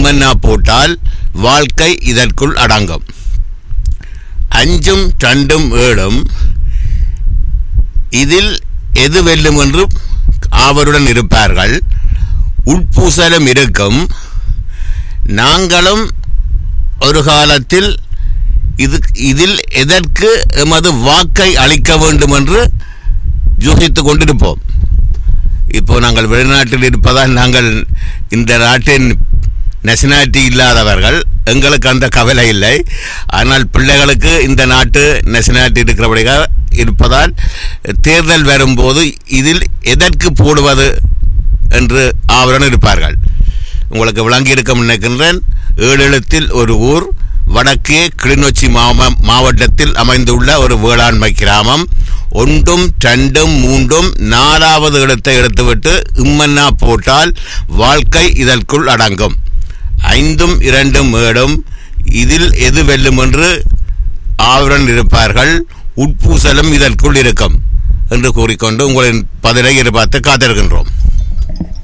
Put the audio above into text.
இம்மன்னா போட்டால் வாழ்க்கை இதற்குள் அடங்கும் அஞ்சும் ரெண்டும் ஏழும் இதில் எது வெல்லும் என்று ஆவருடன் இருப்பார்கள் உட்பூசலும் இருக்கும் நாங்களும் ஒரு காலத்தில் இது இதில் எதற்கு எமது வாக்கை அளிக்க வேண்டும் என்று யோசித்துக் கொண்டிருப்போம் இப்போ நாங்கள் வெளிநாட்டில் இருப்பதால் நாங்கள் இந்த நாட்டின் நேஷனாலிட்டி இல்லாதவர்கள் எங்களுக்கு அந்த கவலை இல்லை ஆனால் பிள்ளைகளுக்கு இந்த நாட்டு நேஷனாலிட்டி இருக்கிறபடியாக இருப்பதால் தேர்தல் வரும்போது இதில் எதற்கு போடுவது என்று ஆவலுடன் இருப்பார்கள் உங்களுக்கு விளங்கி இருக்க நினைக்கின்றேன் ஏழு எழுத்தில் ஒரு ஊர் வடக்கே கிளிநொச்சி மாவ மாவட்டத்தில் அமைந்துள்ள ஒரு வேளாண்மை கிராமம் ஒன்றும் ரெண்டும் மூன்றும் நாலாவது இடத்தை எடுத்துவிட்டு இம்மன்னா போட்டால் வாழ்க்கை இதற்குள் அடங்கும் ஐந்தும் இரண்டும் ஏழும் இதில் எது வெல்லும் என்று ஆவரன் இருப்பார்கள் உட்பூசலும் இதற்குள் இருக்கும் என்று கூறிக்கொண்டு உங்களின் பதிலை எதிர்பார்த்து காத்திருக்கின்றோம்